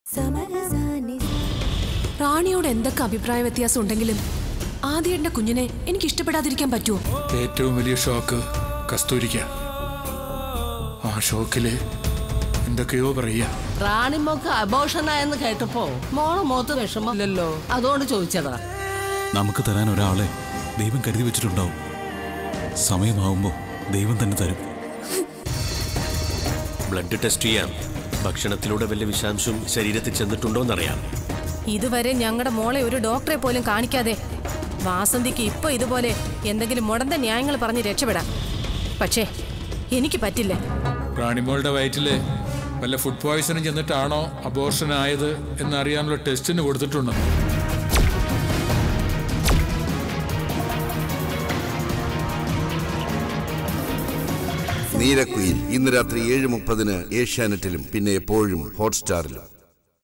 റാണിയോട് എന്തൊക്കെ അഭിപ്രായ വ്യത്യാസം ഉണ്ടെങ്കിലും ആദ്യേട്ടന്റെ കുഞ്ഞിനെ എനിക്ക് ഇഷ്ടപ്പെടാതിരിക്കാൻ പറ്റുമോ ഏറ്റവും വലിയ ഷോക്ക് കസ്തൂരിക്ക ആ ഷോക്കില് എന്തൊക്കെയോ പറയാ റാണിമോക്ക് അബോഷനായെന്ന് കേട്ടപ്പോ മോളെ മുഖത്ത് വിഷമമില്ലല്ലോ അതുകൊണ്ട് ചോദിച്ചതാ നമുക്ക് തരാൻ ഒരാളെ ദൈവം കരുതി വെച്ചിട്ടുണ്ടാവും സമയമാവുമ്പോൾ ദൈവം തന്നെ തരും ബ്ലഡ് ടെസ്റ്റ് ചെയ്യാം ഭക്ഷണത്തിലൂടെ വല്ല വിഷാംശം ശരീരത്തിൽ ചെന്നിട്ടുണ്ടോന്നറിയാം ഇതുവരെ ഞങ്ങളുടെ മോളെ ഒരു ഡോക്ടറെ പോലും കാണിക്കാതെ വാസന്തിക്ക് ഇപ്പൊ ഇതുപോലെ എന്തെങ്കിലും മുടന്ത ന്യായങ്ങൾ പറഞ്ഞ് രക്ഷപ്പെടാം പക്ഷേ എനിക്ക് പറ്റില്ല റാണിമോളുടെ വയറ്റില് വല്ല ഫുഡ് പോയ്സണും ചെന്നിട്ടാണോ അബോർഷൻ ആയത് എന്നറിയാനുള്ള ടെസ്റ്റിന് കൊടുത്തിട്ടുണ്ട് നീലക്കുയിൽ ഇന്ന് രാത്രി ഏഴ് മുപ്പതിന് ഏഷ്യാനെറ്റിലും പിന്നെ എപ്പോഴും ഹോട്ട്സ്റ്റാറിലും